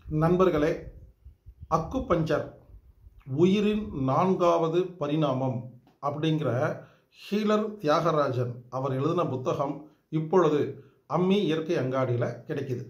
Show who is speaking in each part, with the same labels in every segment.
Speaker 1: நண்பர்களே அக்கு பஞ்சர் உயிரின் நான்காவது பரிணாமம் அப்படிங்கிற ஹீலர் தியாகராஜன் அவர் எழுதின புத்தகம் இப்பொழுது அம்மி இயற்கை அங்காடியில் கிடைக்குது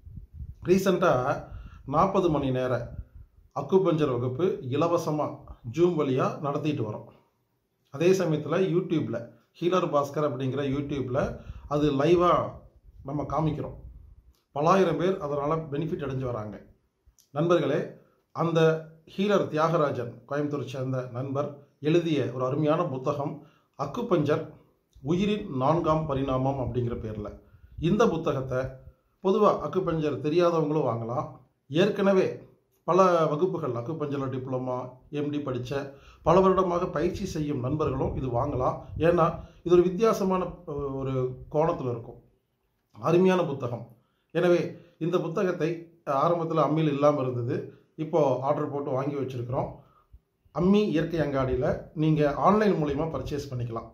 Speaker 1: ரீசண்டாக நாற்பது மணி நேர அக்குபஞ்சர் வகுப்பு இலவசமாக ஜூம் வழியாக நடத்திட்டு வரோம் அதே சமயத்தில் யூடியூப்பில் ஹீலர் பாஸ்கர் அப்படிங்கிற யூடியூப்பில் அது லைவாக நம்ம காமிக்கிறோம் பலாயிரம் பேர் அதனால் பெனிஃபிட் அடைஞ்சு வராங்க நண்பர்களே அந்த ஹீலர் தியாகராஜன் கோயம்புத்தூர் சேர்ந்த நண்பர் எழுதிய ஒரு அருமையான புத்தகம் அக்குபஞ்சர் உயிரின் நான்காம் பரிணாமம் அப்படிங்கிற பேரில் இந்த புத்தகத்தை பொதுவாக அக்குபஞ்சர் தெரியாதவங்களும் வாங்கலாம் ஏற்கனவே பல வகுப்புகள் அக்குபஞ்சர் டிப்ளமா எம்டி படித்த பல வருடமாக பயிற்சி செய்யும் நண்பர்களும் இது வாங்கலாம் ஏன்னா இது ஒரு வித்தியாசமான அஹ், ஒரு கோணத்தில் இருக்கும் அருமையான புத்தகம் எனவே இந்த புத்தகத்தை ஆரம்பத்தில் அம்மியில் இல்லாமல் இருந்தது இப்போது ஆர்டர் போட்டு வாங்கி வச்சுருக்கிறோம் அம்மி இயற்கை அங்காடியில் நீங்கள் ஆன்லைன் மூலிமா பர்ச்சேஸ் பண்ணிக்கலாம்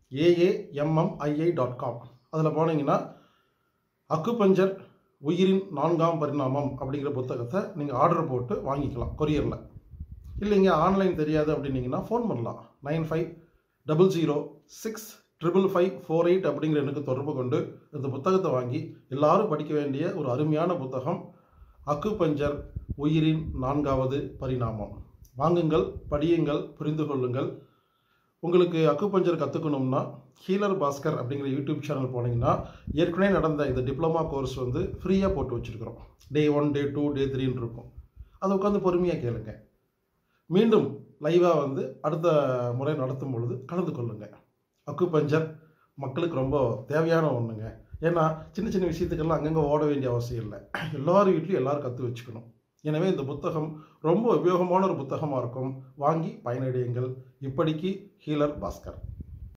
Speaker 1: ஏஏஎம்எம்ஐஐ டாட் காம் அதில் போனீங்கன்னா அக்குபஞ்சர் உயிரின் நான்காம் பரிணாமம் அப்படிங்கிற புத்தகத்தை நீங்கள் ஆர்டர் போட்டு வாங்கிக்கலாம் கொரியரில் இல்லைங்க ஆன்லைன் தெரியாது அப்படின்னீங்கன்னா ஃபோன் பண்ணலாம் nine five double zero six triple five four eight அப்படிங்கிற எனக்கு தொடர்பு கொண்டு இந்த புத்தகத்தை வாங்கி எல்லாரும் படிக்க வேண்டிய ஒரு அருமையான புத்தகம் அக்குபஞ்சர் உயிரின் நான்காவது பரிணாமம் வாங்குங்கள் படியுங்கள் புரிந்து கொள்ளுங்கள் உங்களுக்கு அக்குபஞ்சர் கற்றுக்கணும்னா ஹீலர் பாஸ்கர் அப்படிங்கிற யூடியூப் சேனல் போனீங்கன்னா ஏற்கனவே நடந்த இந்த டிப்ளமா கோர்ஸ் வந்து ஃப்ரீயாக போட்டு வச்சுருக்கிறோம் டே ஒன் டே டூ டே த்ரீன்னு இருக்கும் அதை உட்காந்து பொறுமையாக கேளுங்க மீண்டும் லைவாக வந்து அடுத்த முறை நடத்தும் பொழுது கலந்து கொள்ளுங்க அக்குபஞ்சர் மக்களுக்கு ரொம்ப தேவையான ஒன்றுங்க ஏன்னா சின்ன சின்ன விஷயத்துக்கெல்லாம் அங்கங்கே ஓட வேண்டிய அவசியம் இல்லை எல்லார் வீட்லையும் எல்லாரும் கற்று வச்சுக்கணும் எனவே இந்த புத்தகம் ரொம்ப உபயோகமான ஒரு புத்தகமாக இருக்கும் வாங்கி பயனடையுங்கள் இப்படிக்கு ஹீலர் பாஸ்கர்